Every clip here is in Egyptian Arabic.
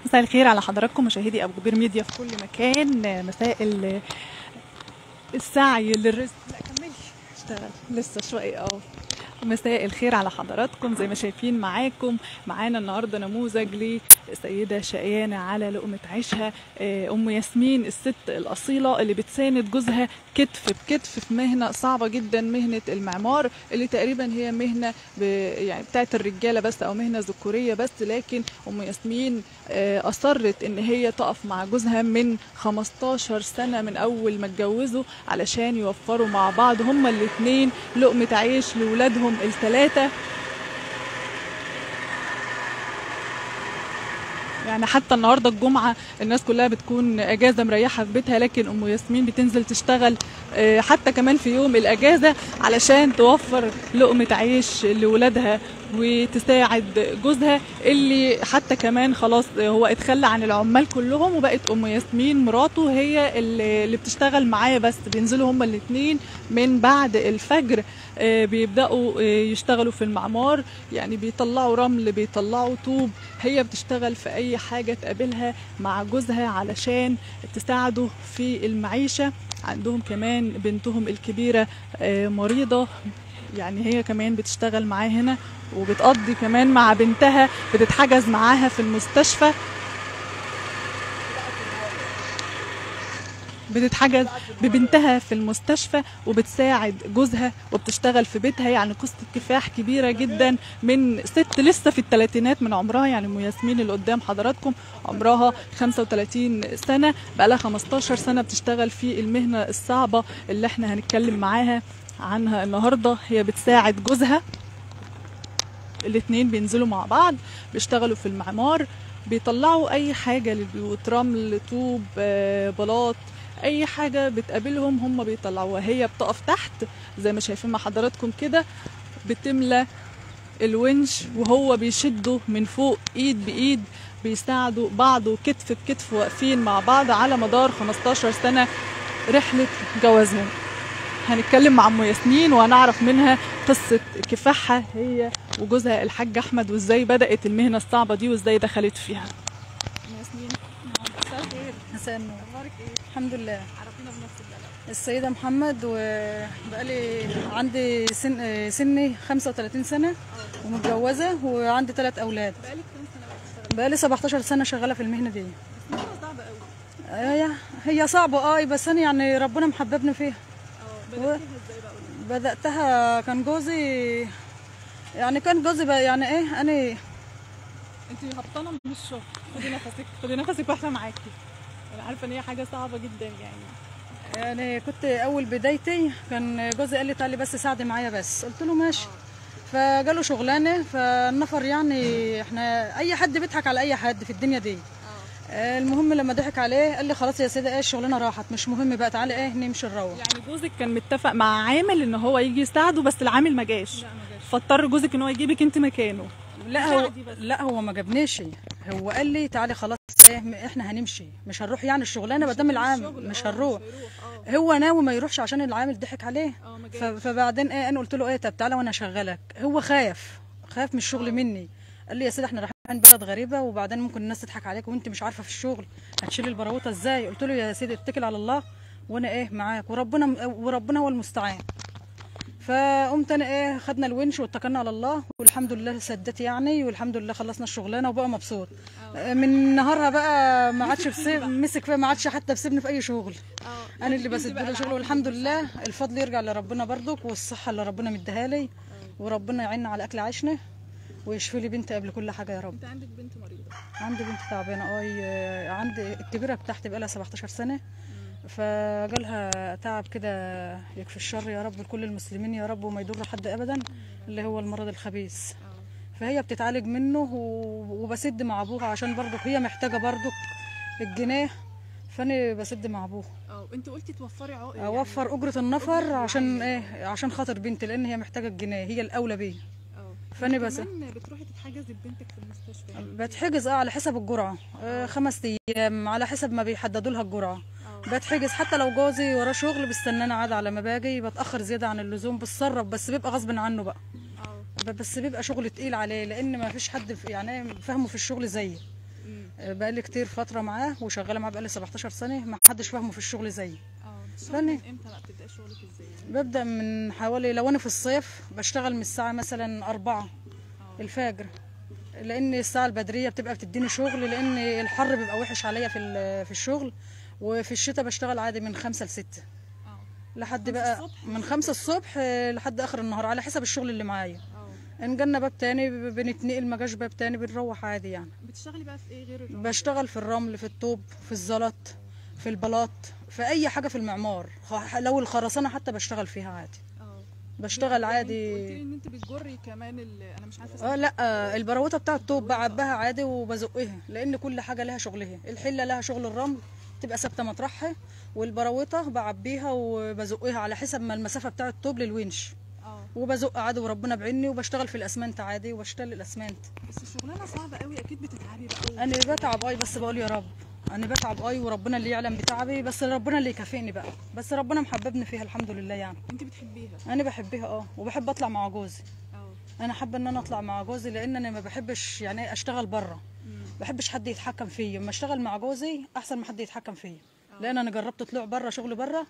مساء الخير على حضراتكم مشاهدي ابو كبير ميديا في كل مكان مساء ال- السعي للرزق لا كملي اشتغل لسه شويه اه مساء الخير على حضراتكم زي ما شايفين معاكم معانا النهارده نموذج لسيده شقيانه على لقمه عيشها آه، ام ياسمين الست الاصيله اللي بتساند جوزها كتف بكتف في مهنه صعبه جدا مهنه المعمار اللي تقريبا هي مهنه ب... يعني بتاعت الرجاله بس او مهنه ذكوريه بس لكن ام ياسمين آه، اصرت ان هي تقف مع جوزها من 15 سنه من اول ما اتجوزوا علشان يوفروا مع بعض هما الاثنين لقمه عيش لاولادهم الثلاثه يعني حتى النهارده الجمعه الناس كلها بتكون اجازه مريحه في بيتها لكن ام ياسمين بتنزل تشتغل آه، حتى كمان في يوم الاجازه علشان توفر لقمه عيش لاولادها وتساعد جوزها اللي حتى كمان خلاص هو اتخلى عن العمال كلهم وبقت ام ياسمين مراته هي اللي اللي بتشتغل معاه بس بينزلوا هما الاثنين من بعد الفجر آه، بيبداوا آه، يشتغلوا في المعمار يعني بيطلعوا رمل بيطلعوا طوب هي بتشتغل في اي حاجه تقابلها مع جوزها علشان تساعده في المعيشه عندهم كمان بنتهم الكبيره آه، مريضه يعني هي كمان بتشتغل معاه هنا وبتقضي كمان مع بنتها بتتحجز معاها في المستشفى بتتحجز ببنتها في المستشفى وبتساعد جوزها وبتشتغل في بيتها يعني قصة كفاح كبيرة جدا من ست لسه في الثلاثينات من عمرها يعني ام ياسمين اللي قدام حضراتكم عمرها 35 سنة بقالها 15 سنة بتشتغل في المهنة الصعبة اللي احنا هنتكلم معاها عنها النهاردة هي بتساعد جوزها الاتنين بينزلوا مع بعض بيشتغلوا في المعمار بيطلعوا اي حاجة للبيوت رمل طوب آه، بلاط اي حاجة بتقابلهم هم بيطلعوها هي بتقف تحت زي ما شايفين مع حضراتكم كده بتملى الونش وهو بيشده من فوق ايد بايد بيساعدوا بعض وكتف بكتف واقفين مع بعض على مدار 15 سنة رحلة جوازهم هنتكلم مع ام ياسمين وهنعرف منها قصة كفاحها هي وجوزها الحاج احمد وازاي بدأت المهنة الصعبة دي وازاي دخلت فيها ام ياسمين مساء الخير مساء النور اخبارك ايه الحمد لله عرفينا بنفسك بقى السيدة محمد وبقالي عندي سن سني 35 سنة ومتجوزة وعندي ثلاث أولاد بقالك كام سنة بقى بتشتغلي بقالي 17 سنة شغالة في المهنة دي مهنة صعبة قوي هي هي صعبة اه بس أنا يعني ربنا محببني فيها اه بدأتيها ازاي بقى قولي بدأتها كان جوزي يعني كان جوزي بقى يعني ايه أنا انت هبطانة من الشغل خدي نفسك خدي نفسك واحنا معاكي انا عارفة ان هي حاجة صعبة جدا يعني يعني كنت اول بدايتي كان جوزي قال لي تعالي بس ساعدي معايا بس قلت له ماشي فجاله شغلانه فالنفر يعني احنا اي حد بيضحك على اي حد في الدنيا دي آه، المهم لما ضحك عليه قال لي خلاص يا سيدة ايه الشغلانه راحت مش مهم بقى تعالي ايه نمشي نروح يعني جوزك كان متفق مع عامل ان هو يجي يساعده بس العامل ما جاش فاضطر جوزك ان هو يجيبك انت مكانه لا هو ساعدي بس. لا هو ما جابنيش هو قال لي تعالي خلاص ايه احنا هنمشي مش هنروح يعني الشغلانه ما دام العامل مش هنروح اه هو ناوي ما يروحش عشان العامل ضحك عليه اه ما ف- جاش فبعدين ايه انا قلت له ايه طب تعالى وانا اشغلك هو خاف خاف من الشغل مني قال لي يا سيدي احنا رايحين بلد غريبه وبعدين ممكن الناس تضحك عليك وانت مش عارفه في الشغل هتشيل البراوطه ازاي قلت له يا سيدي اتكل على الله وانا ايه معاك وربنا وربنا هو المستعان فقمت انا ايه خدنا الونش واتكلنا على الله والحمد لله سدت يعني والحمد لله خلصنا الشغلانه وبقى مبسوط من نهارها بقى ما عادش بسيب مسك فيها ما عادش حتى بسيبني في اي شغل اه انا اللي بسد له شغل والحمد لله الفضل يرجع لربنا برضك والصحه اللي ربنا مديها لي وربنا يعيننا على اكل عيشنا ويشفي لي بنتي قبل كل حاجه يا رب انت عندك بنت مريضة عندي بنت تعبانه اه عندي الكبيره بتاعتي بقى لها 17 سنه فجالها تعب كده يكفي الشر يا رب لكل المسلمين يا رب وما يضر حد ابدا اللي هو المرض الخبيث فهي بتتعالج منه و- وبسد مع ابوها عشان برضك هي محتاجه برضك الجنيه فانا بسد مع ابوها اه انت قلتي توفري عقد اوفر اجره النفر عشان ايه عشان خاطر بنتي لان هي محتاجه الجنيه هي الاولى بيه اه فانا بس كمان بتروحي تتحجزي ببنتك في المستشفى يعني بتحجز اه على حسب الجرعه آه خمس ايام على حسب ما بيحددوا لها الجرعه بتحجز حتى لو جوزي وراه شغل بيستناني عاد على ما باجي بتاخر زياده عن اللزوم بتصرف بس بيبقى غصب عنه بقى اه ب- بس بيبقى شغل تقيل عليه لان ما فيش حد في- يعني فاهمه في الشغل زيي بقالي كتير فتره معاه وشغاله معاه بقالي 17 سنه ما حدش فاهمه في الشغل زيي اه الشغل فني. من امتى بقى بتبداي شغلك ازاي ببدا من حوالي لو انا في الصيف بشتغل من الساعه مثلا أربعة اه الفجر لان الساعه البدريه بتبقى بتديني شغل لان الحر بيبقى وحش عليا في ال- في الشغل وفي الشتاء بشتغل عادي من خمسة لستة اه لحد خمسة بقى الصبح؟ من خمسة الصبح آه، لحد اخر النهار على حسب الشغل اللي معايا اه ان جالنا باب تاني ب- بنتنقل ما جاش باب تاني بنروح عادي يعني بتشتغلي بقى في ايه غير الرمل؟ بشتغل في الرمل في الطوب في الزلط في البلاط في اي حاجه في المعمار خ- لو الخرسانه حتى بشتغل فيها عادي اه بشتغل يعني انت قلت عادي لي ان انت بتجري كمان ال... انا مش عارفه اه اسمها لا آه، البراوته بتاع الطوب بعبها عادي وبزقها لان كل حاجه لها شغلها الحله لها شغل الرمل تبقى ثابته مطرحها والبراوته بعبيها وبزقها على حسب ما المسافه بتاع الطوب للونش اه وبزق عادي وربنا بعيني وبشتغل في الاسمنت عادي وبشتغل الاسمنت بس الشغلانه صعبه قوي اكيد بتتعبي بقى انا بتعب اي بس بقول يا رب انا بتعب اي وربنا اللي يعلم بتعبي بس ربنا اللي يكافئني بقى بس ربنا محببني فيها الحمد لله يعني انت بتحبيها انا بحبها اه وبحب اطلع مع جوزي اه انا حابه ان انا اطلع مع جوزي لان انا ما بحبش يعني اشتغل بره مم. بحبش حد يتحكم فيا اما اشتغل مع جوزي احسن ما حد يتحكم فيا لان انا جربت طلوع بره شغل بره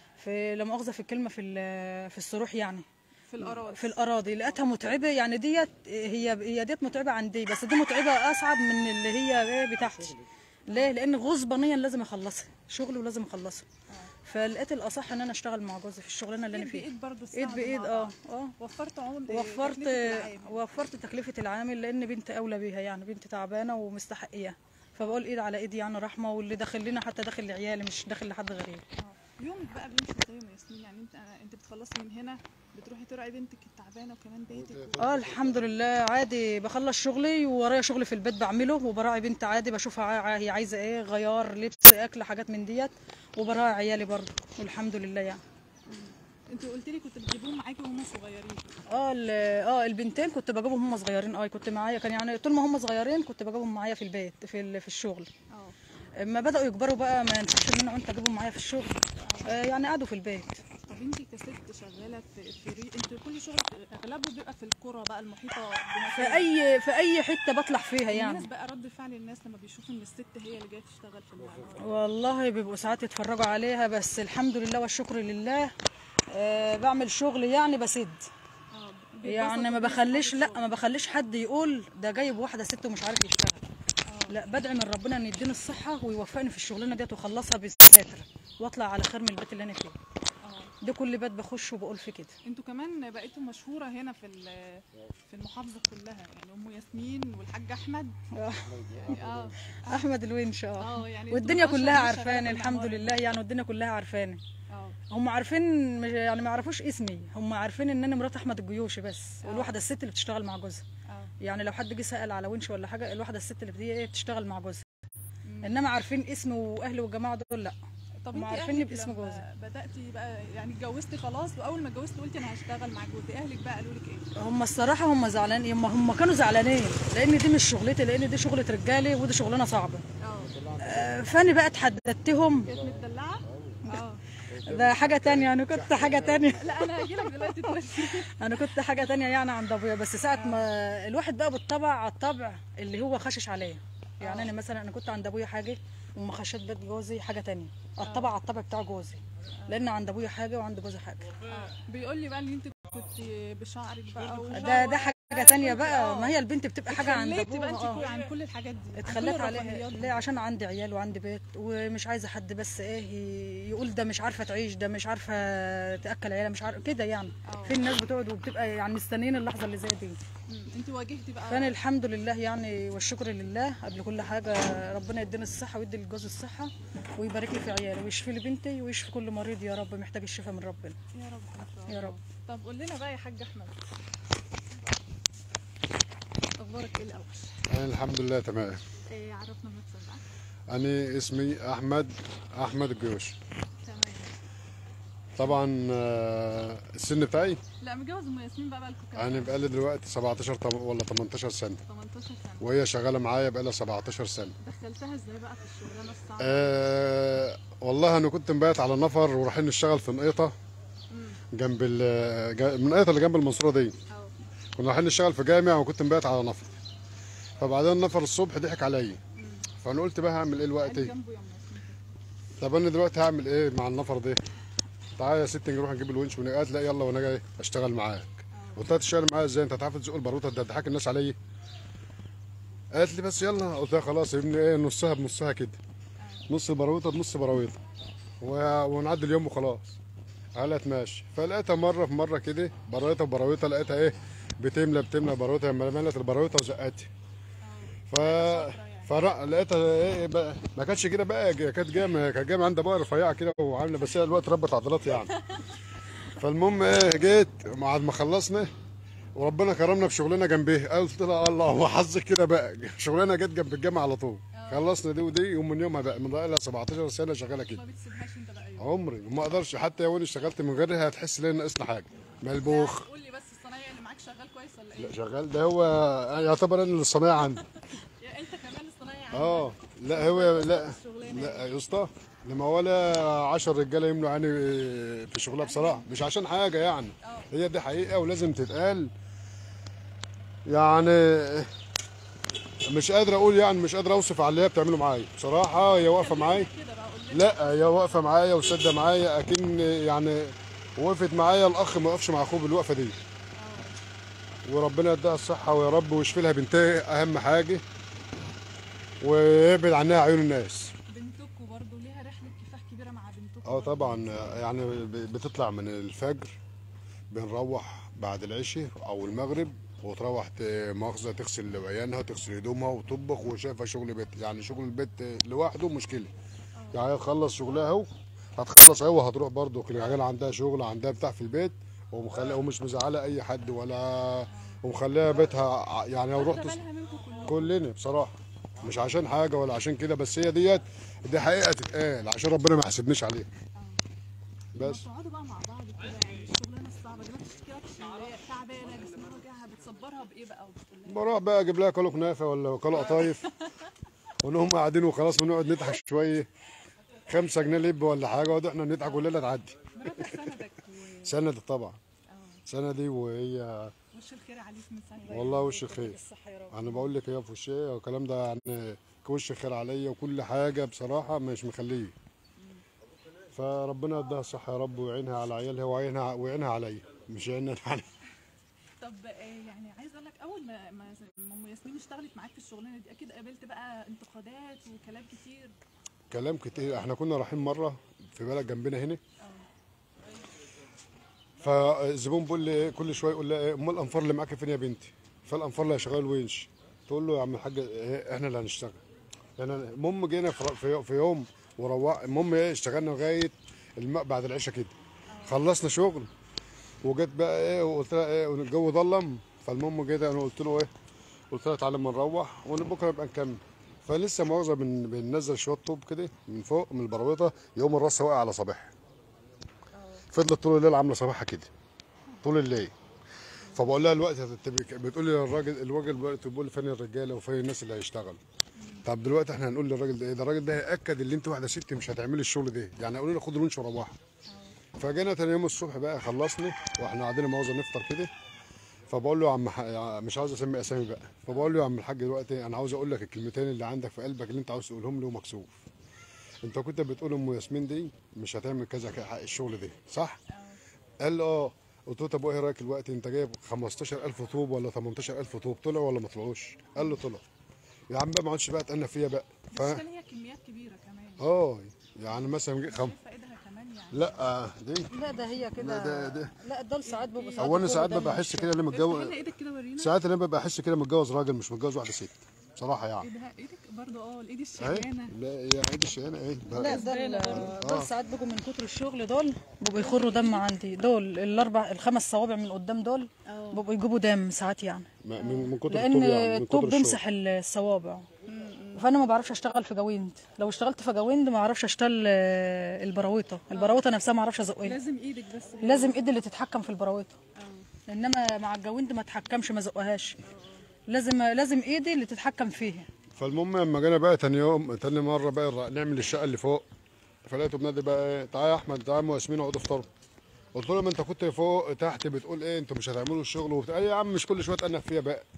في لا مؤاخذه في الكلمه في ال- في الصروح يعني في الاراضي في الاراضي لقيتها متعبه يعني ديت هي هي ديت متعبه عن دي بس دي متعبه اصعب من اللي هي ايه بتاعتي ليه لان غصبانيا لازم اخلصها شغلي ولازم اخلصه فلقيت الاصح ان انا اشتغل مع جوزي في الشغلانه اللي انا ايد فيها بايد برضه ايد بايد اه اه وفرت عمر وفرت تكلفة العامل. وفرت تكلفة العامل لأن بنت أولى بيها يعني بنت تعبانة ومستحقيها فبقول إيد على إيد يعني رحمة واللي داخل لنا حتى داخل لعيالي مش داخل لحد غريب اه يومك بقى بيمشي ازاي يا ياسمين يعني انت انت بتخلصي من هنا بتروحي تراعي بنتك التعبانه وكمان بيتك اه الحمد لله عادي بخلص شغلي وورايا شغل في البيت بعمله وبراعي بنت عادي بشوفها عا- هي عايزة إيه غيار لبس أكل حاجات من ديت وبراعي عيالي برضه والحمد لله يعني انت قلت لي كنت بتجيبوهم معاكي وهم صغيرين اه ال- اه البنتين كنت بجيبهم هم صغيرين اه كنت معايا كان يعني طول ما هم صغيرين كنت بجيبهم معايا في البيت في ال- في الشغل اه اما بدأوا يكبروا بقى ما ينفعش ان انا وانت اجيبهم معايا في الشغل آه يعني قعدوا في البيت طب انت كست شغاله في في ري... انت كل شغل اغلبه بيبقى في القرى بقى المحيطه في بمكان اي في اي حته بطلع فيها الناس يعني بقى رد فعل الناس لما بيشوفوا ان الست هي اللي جايه تشتغل في المعمار والله بيبقوا ساعات يتفرجوا عليها بس الحمد لله والشكر لله آه بعمل شغل يعني بسد اه يعني ما بيتبسطوا بخليش بيه لا أصحاب ما بخليش حد يقول ده جايب واحده ست ومش عارف يشتغل لا بدعي من ربنا ان يديني الصحه ويوفقني في الشغلانه ديت واخلصها بالستر واطلع على خير من البيت اللي انا فيه الشغل. اه ده كل بيت بخش وبقول في كده انتوا كمان بقيتوا مشهوره هنا في ال- في المحافظه كلها يعني ام ياسمين والحاج احمد آه. يعني اه احمد الونش اه اه يعني انتوا والدنيا من أشهر كلها الناس شغالة عارفاني في الحمد المعمار. لله يعني والدنيا كلها عارفاني اه هم عارفين مش- يعني ما يعرفوش اسمي هم عارفين ان انا مرات احمد الجيوشي بس آه. الواحده الست اللي بتشتغل مع جوزها اه يعني لو حد جه سال على ونش ولا حاجه الواحده الست اللي بتيجي ايه بتشتغل مع جوزها مم. انما عارفين اسمي واهلي والجماعه دول لا طب هم انت عارفيني أهلك باسم لما جوزي. بداتي بقى يعني اتجوزتي خلاص واول ما اتجوزتي قلتي انا هشتغل مع جوزي اهلك بقى قالوا لك ايه هم الصراحه هم زعلانين هم هم كانوا زعلانين لان دي مش شغلتي لان دي شغله رجالي ودي شغلانه صعبه اه آه، فانا بقى اتحددتهم كانت متدلعه اه ده حاجه تانية انا كنت حاجه تانية لا انا هجي لك دلوقتي تقولي انا كنت حاجه تانية يعني عند ابويا بس ساعه ما الواحد بقى بالطبع على الطبع اللي هو خشش عليه يعني انا مثلا انا كنت عند ابويا حاجه وما خشيت بيت جوزي حاجه تانية الطبع على الطبع بتاع جوزي لان عند ابويا حاجه وعند جوزي حاجه اه بيقول لي بقى ان انت كنت بشعرك بقى ده ده حاجه تانية كنت- بقى آه. ما هي البنت بتبقى حاجه عند اتخليتي بقى ابوها انت آه. عن كل الحاجات دي عن كل اتخلت عليها الرفاهيات دي. ليه عشان عندي عيال وعندي بيت ومش عايزه حد بس ايه ي- يقول ده مش عارفه تعيش ده مش عارفه تاكل عيالها مش عارفه كده يعني اه. في الناس بتقعد وبتبقى يعني مستنيين اللحظه اللي زي دي مم. انت واجهتي بقى فانا الحمد لله يعني والشكر لله قبل كل حاجه ربنا يديني الصحه ويدي للجوز الصحه ويبارك لي في عيالي ويشفي لي بنتي ويشفي كل مريض يا رب محتاج الشفاء من ربنا يا رب ان شاء الله يا رب. طب قول لنا بقى يا حاج احمد اخبارك ايه الاول أنا الحمد لله تمام إيه عرفنا نفسك بقى أنا اسمي أحمد أحمد الجيوش تمام طبعا آه، السن بتاعي لا متجوز ام ياسمين بقى بقالكم كام أنا سنة؟ بقالي دلوقتي 17 طم- ولا 18 سنة 18 سنه وهي شغالة معايا بقالها 17 سنة دخلتها ازاي بقى في الشغلانه الصعبه أه والله أنا كنت مبيت على نفر ورايحين نشتغل في نقيطة امم جنب ال جا- من النقيطة اللي جنب المنصورة دي اه كنا رايحين نشتغل في جامع وكنت مبيت على نفر فبعدين النفر الصبح ضحك عليا فانا قلت بقى هعمل ايه دلوقتي جنبه يا أم ياسمين. طب انا دلوقتي هعمل ايه مع النفر ده تعالى يا ستي نروح نجيب الونش من قالت لا يلا وانا جاي اشتغل معاك قلت لها تشتغل معايا ازاي انت هتعرف تزق الباروته ده تضحك الناس عليا قالت لي بس يلا قلت لها خلاص يا ابني ايه نصها بنصها كده نص باروته بنص باروته و- ونعدي اليوم وخلاص قالت ماشي فلقيتها مره في مره كده باروته وباروته لقيتها ايه بتملى بتملى باروته لما ملت الباروته وزقتها ف فرق لقيتها ايه بقى ما كانتش كده بقى كانت جامه كانت جامه عندها بقى رفيعه كده وعامله بس هي الوقت ربت عضلات يعني فالمهم ايه جيت بعد ما خلصنا وربنا كرمنا بشغلنا جنبيه قلت لها الله هو حظك كده بقى شغلنا جت جنب الجامعه على طول خلصنا دي ودي ومن يومها بقى من بقى لها 17 سنه شغاله كده ما بتسيبهاش انت بقى يوم. عمري وما اقدرش حتى لو انا اشتغلت من غيرها هتحس ان ناقصنا حاجه ملبوخ قول لي بس الصنايعي اللي معاك شغال كويس ولا لا ايه؟ شغال ده هو يعتبر انا الصنايعي عندي يا انت كمان الصنايعي عندك. اه لا هو لا الشغلانة لا يا اسطى لما ولا 10 رجاله يملوا عيني في شغلها بصراحه مش عشان حاجه يعني هي دي حقيقه ولازم تتقال يعني مش قادر اقول يعني مش قادر اوصف على اللي هي بتعمله معايا بصراحه هي واقفه معايا كده بقى قول لي لا هي واقفه معايا وسادة معايا اكن يعني وقفت معايا الاخ ما وقفش مع اخوه بالوقفه دي وربنا يديها الصحه ويا رب ويشفي لها بنتها اهم حاجه ويبعد عنها عيون الناس بنتكوا برضه ليها رحله كفاح كبيره مع بنتكوا اه برضه. طبعا يعني ب- بتطلع من الفجر بنروح بعد العشاء او المغرب وتروح ت- مؤاخذه تغسل عيالها وتغسل هدومها وتطبخ وشايفه شغل بيت يعني شغل البيت لوحده مشكله يعني هي تخلص شغلها اهو هتخلص اهو هتروح برضه العيال عندها شغل عندها بتاع في البيت ومخليها ومش مزعله اي حد ولا ومخليها بيتها ع- يعني لو رحت واخدة بالها منكم كلكم كلنا بصراحه مش عشان حاجه ولا عشان كده بس هي ديت دي حقيقه تتقال عشان ربنا ما يحاسبنيش عليها بس تقعدوا بقى مع بعض كده يعني الشغلانه الصعبه دي ما بتشتكيلكش اللي هي تعبانه جسمها وجعها بتصبرها بايه بقى وبتقول لها بروح بقى اجيب لها كيلو كنافه ولا كيلو قطايف ونهم قاعدين وخلاص ونقعد نضحك شويه خمسة جنيه لب ولا حاجه وقعد احنا نضحك والليله تعدي مراتك سندك سند طبعا سندي وهي ووش الخير عليك من سنه والله وش الخير الصحه يا رب انا بقول لك هي في وشي والكلام ده يعني وش خير عليا وكل حاجه بصراحه مش مخليه فربنا يديها الصحه يا رب ويعينها على عيالها ويعينها ويعينها عليا مش يعينها علي طب آه، يعني عايز اقول لك اول ما ما ام ياسمين اشتغلت معاك في الشغلانه دي اكيد قابلت بقى انتقادات وكلام كتير كلام كتير احنا كنا رايحين مره في بلد جنبنا هنا فالزبون بيقول لي إيه، كل شويه يقول لي إيه، امال الانفار اللي معاك فين يا بنتي فالانفار اللي شغال وينش تقول له يا عم الحاج إيه، احنا اللي هنشتغل يعني المهم جينا في في- في يوم وروح المهم ايه اشتغلنا لغايه الم... بعد العشاء كده خلصنا شغل وجيت بقى ايه وقلت لها ايه والجو ظلم فالمهم جيت انا قلت له ايه قلت لها تعالى اما نروح وبكره نبقى نكمل فلسه مؤاخذه بن... بننزل شويه طوب كده من فوق من البرويطه يوم الراس واقع على صباحها فضلت طول الليل عامله صباحها كده طول الليل فبقول لها الوقت انت بك- بتقول لي للراجل الراجل دلوقتي بيقول لي فين الرجاله وفين الناس اللي هيشتغلوا طب دلوقتي احنا هنقول للراجل ده ايه ده الراجل ده هياكد ان انت واحده ست مش هتعملي الشغل ده يعني قولوا لي خد لونش وروحي فجينا تاني يوم الصبح بقى خلصنا واحنا قاعدين مؤاخذه نفطر كده فبقول له يا عم ح... يا- مش عاوز اسمي اسامي بقى فبقول له يا عم الحاج دلوقتي انا عاوز اقول لك الكلمتين اللي عندك في قلبك اللي انت عاوز تقولهم لي ومكسوف انت كنت بتقول ام ياسمين دي مش هتعمل كذا ك- حق الشغل ده صح قال لي اه قلت له طب وايه رايك دلوقتي انت جايب 15000 طوب ولا 18000 طوب طلع ولا ما طلعوش قال له طلع يا عم بقى ما عادش بقى تأنى فيا بقى ف... بس كان هي كميات كبيره كمان اه يعني مثلا جي- خم... شايفه ايدها كمان يعني لا آه، دي لا ده هي كده لا ده- ده. لا دول ساعات بيبقوا ساعات هو انا بيكونوا ساعات دم ببقى احس مش- كده اللي متجوز خلي ايدك كده ورينا ساعات انا ببقى احس كده متجوز راجل مش متجوز واحده ست بصراحه يعني ايدها ايدك برضه اه الايد اهي الشقيانه لا يا عيد الشقيانه ايه لا بقى دول دول ساعات بيجوا من كتر الشغل دول بيبقوا يخروا دم عندي دول الاربع الخمس صوابع من قدام دول بيبقوا يجيبوا دم ساعات يعني ما- من من كتر لان الطوب يعني من الطوب كتر الشغل بيمسح الصوابع فانا ما بعرفش اشتغل في جويند لو اشتغلت في جويند ما اعرفش اشتغل آه، البراويطه البراويطه نفسها ما اعرفش ازقها لازم ايدك بس لازم ايدي اللي تتحكم في البراويطه انما مع الجويند ما اتحكمش ما زقهاش لازم لازم ايدي اللي تتحكم فيها فالمهم لما جينا بقى تاني يوم تاني مره بقى الر- نعمل الشقه اللي فوق فلقيته بنادي بقى ايه تعالى يا احمد تعالى يا ياسمين اقعدوا افطروا قلت له ما انت كنت فوق تحت بتقول ايه انتوا مش هتعملوا الشغل وبتاع قال لي يا عم مش كل شويه تأنف فيا بقى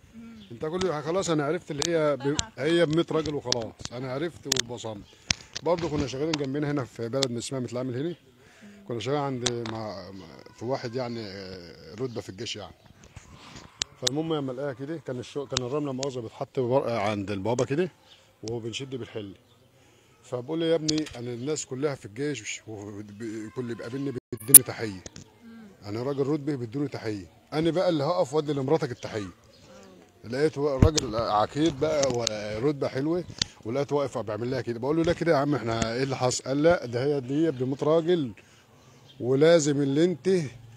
انت كل خلاص انا عرفت اللي هي ب... هي ب 100 راجل وخلاص انا عرفت وبصمت برضه كنا شغالين جنبنا هنا في بلد من اسمها متلعمل هنا كنا شغالين عند مع مع- في واحد يعني آه، رتبه في الجيش يعني فالمهم لما لقاها كده كان الشو... كان الرمله مؤاخذه بيتحط بر- عند البابا كده وهو بنشد بالحل فبقول له يا ابني انا الناس كلها في الجيش وب- كل اللي بيقابلني بيديني تحيه انا راجل رتبه بيدوني تحيه انا بقى اللي هقف وادي لمراتك التحيه لقيت راجل عقيد بقى ورتبه حلوه ولقيت واقف بيعمل لها كده بقول له لا كده يا عم احنا ايه اللي حصل قال لا ده هي دي ب 100 راجل ولازم اللي انت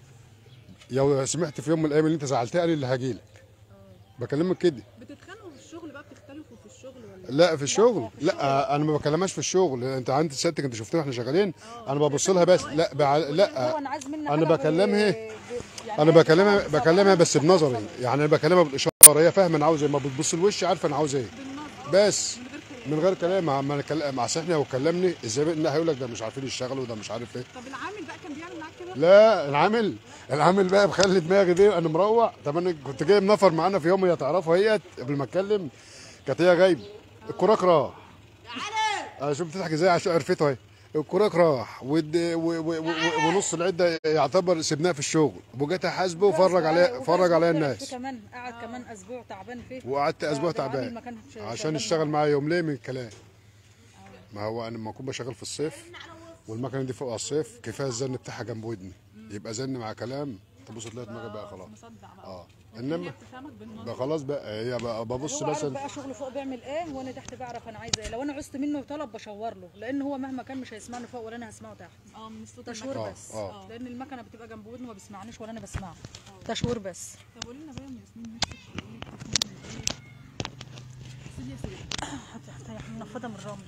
لو سمعت في يوم من الايام اللي انت زعلتها انا اللي هاجي لك بكلمك كده بتتخانقوا في الشغل بقى بتختلفوا في الشغل ولا لا في الشغل لا انا ما بكلمهاش في الشغل انت عند سيادتك انت شفتها واحنا شغالين انا ببص لها بس لا بع... لا هو انا عايز مني انا حاجة بكلمها ب- ب- يعني انا هي بكلمها بتعرف بكلمها تسوق. بس بنظري يعني انا بكلمها بالاشاره هي فاهمه انا عاوز ايه ما بتبص لوشي عارفه انا عاوز ايه بس من غير كلام مع ما كلام مع صحني وكلمني ازاي بقى هيقول لك ده مش عارفين يشتغلوا ده مش عارف ايه طب العامل بقى كان بيعمل معاك كده لا العامل العامل بقى مخلي دماغي دي انا مروح طب انا كنت جايب نفر معانا في يوم هي تعرفها هي قبل ما اتكلم كانت هي غايبه الكراك راح انا شوف بتضحك ازاي عشان عرفته اهي الكراك راح ود- و- و- و- ونص العده يعتبر سيبناه في الشغل وجيت احاسبه وفرج عليه وفي فرج عليا أسبوع تعب الناس فيه كمان قعد كمان اسبوع تعبان فيه وقعدت اسبوع ده العامل تعبان ما كانش عشان شغال يشتغل معايا يوم ليه من الكلام ما هو انا لما اكون بشغل في الصيف والمكنه دي فوق على الصيف كفايه الزن بتاعها جنب ودني يبقى زن مع كلام تبص تلاقي دماغي بقى خلاص مصدع بقى اه هي انما بتفهمك بالنظر بقى خلاص بقى هي بقى ببص هو عارف مثلا بقى شغله فوق بيعمل ايه وانا تحت بعرف انا عايزه ايه لو انا عوزت منه طلب بشاور له لان هو مهما كان مش هيسمعني فوق ولا انا هسمعه تحت اه من الصوت تشوير آه، بس آه. لان المكنه بتبقى جنب ودنه ما بيسمعنيش ولا انا بسمعه تشوير بس طب قولي لنا بقى يا أم ياسمين نفسك تقولي تفهمي ايه سيدي يا سيدي هتحتاج منفضه من الرمل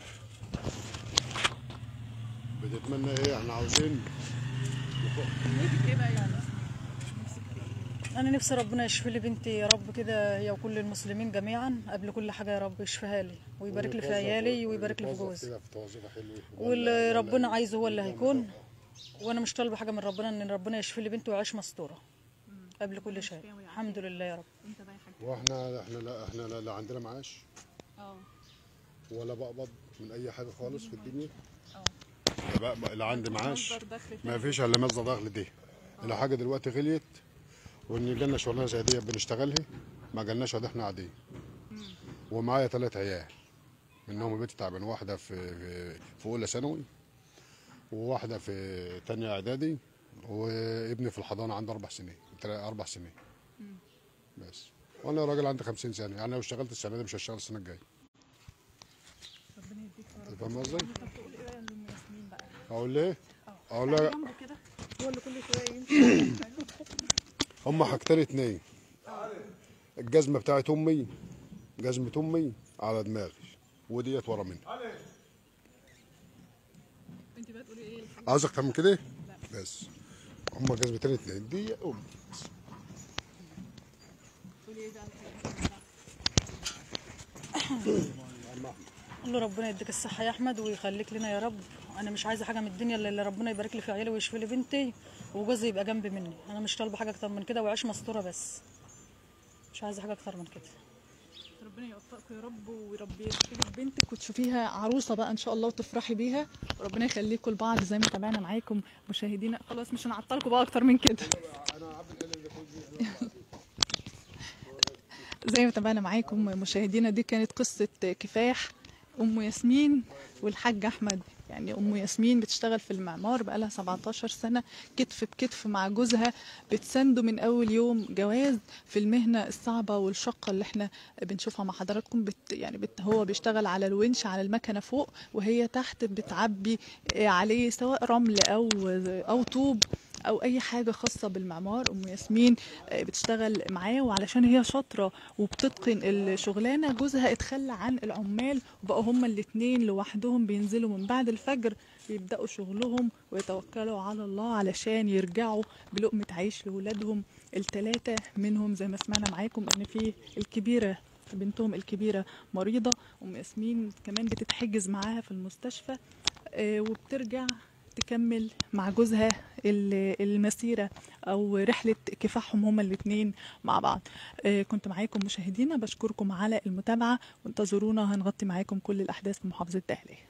بتتمنى ايه احنا عاوزين نيتك ايه بقى يعني انا نفسي ربنا يشفي لي بنتي يا رب كده هي وكل المسلمين جميعا قبل كل حاجه يا رب يشفيها لي ويبارك لي في عيالي ويبارك لي في ونتوظف جوزي كده في توظيفه حلوه واللي ربنا عايزه هو اللي هيكون وانا مش طالبه حاجه من ربنا ان ربنا يشفي لي بنتي ويعيش مستوره قبل كل شيء الحمد لله يا رب انت بقى يا حاج واحنا احنا لا احنا لا, لا عندنا معاش اه ولا بقبض من اي حاجه خالص في الدنيا اه لا بقى- لا عندي معاش مصدر دخل ما فيش الا مصدر دخل دي الحاجه دلوقتي غليت وان جالنا شغلانه زي دي بنشتغلها ما جالناش وده احنا قاعدين ومعايا ثلاث عيال منهم بنت تعبان واحده في في, في اولى ثانوي وواحده في تانية اعدادي وابني في الحضانه عنده اربع سنين تلا- اربع سنين بس وانا راجل عندي 50 سنه يعني لو اشتغلت السنه دي مش هشتغل السنه الجايه ربنا يديك يا رب فاهم قصدي؟ طب تقول ايه بقى يا ام ياسمين بقى اقول ليه؟ اقول لها جنبه كده هو اللي كل شويه يمشي هم حاجتين اتنين الجزمه بتاعت امي جزمه امي على دماغي وديت ورا مني انت بقى تقولي ايه الحاج عاوز اكتر من كده بس هم جزمتين اتنين دي امي تقولي ايه بقى الحاج قول له ربنا يديك الصحه يا احمد ويخليك لنا يا رب انا مش عايزه حاجه من الدنيا الا اللي ربنا يبارك لي في عيالي ويشفي لي بنتي وجوزي يبقى جنبي مني انا مش طالبه حاجه اكتر من كده ويعيش مستوره بس مش عايزه حاجه اكتر من كده ربنا يوفقكم يا رب ورب يشفيك بنتك وتشوفيها عروسه بقى ان شاء الله وتفرحي بيها وربنا يخليكم لبعض زي ما تابعنا معاكم مشاهدينا خلاص مش هنعطلكم بقى اكتر من كده زي ما تابعنا معاكم مشاهدينا دي كانت قصه كفاح ام ياسمين والحاج احمد يعني ام ياسمين بتشتغل في المعمار بقالها 17 سنه كتف بكتف مع جوزها بتسنده من اول يوم جواز في المهنه الصعبه والشقه اللي احنا بنشوفها مع حضراتكم بت يعني بت هو بيشتغل على الونش على المكنه فوق وهي تحت بتعبي آه، عليه سواء رمل او او طوب او اي حاجه خاصه بالمعمار ام ياسمين آه، بتشتغل معاه وعلشان هي شاطره وبتتقن الشغلانه جوزها اتخلى عن العمال وبقوا هما الاتنين لوحدهم بينزلوا من بعد الفجر بيبداوا شغلهم ويتوكلوا على الله علشان يرجعوا بلقمه عيش لولادهم التلاتة منهم زي ما سمعنا معاكم ان في الكبيره بنتهم الكبيره مريضه ام ياسمين كمان بتتحجز معاها في المستشفى آه، وبترجع تكمل مع جوزها ال- المسيرة أو رحلة كفاحهم هما الاتنين مع بعض آه، كنت معاكم مشاهدينا بشكركم على المتابعة وانتظرونا هنغطي معاكم كل الأحداث في محافظة دهلية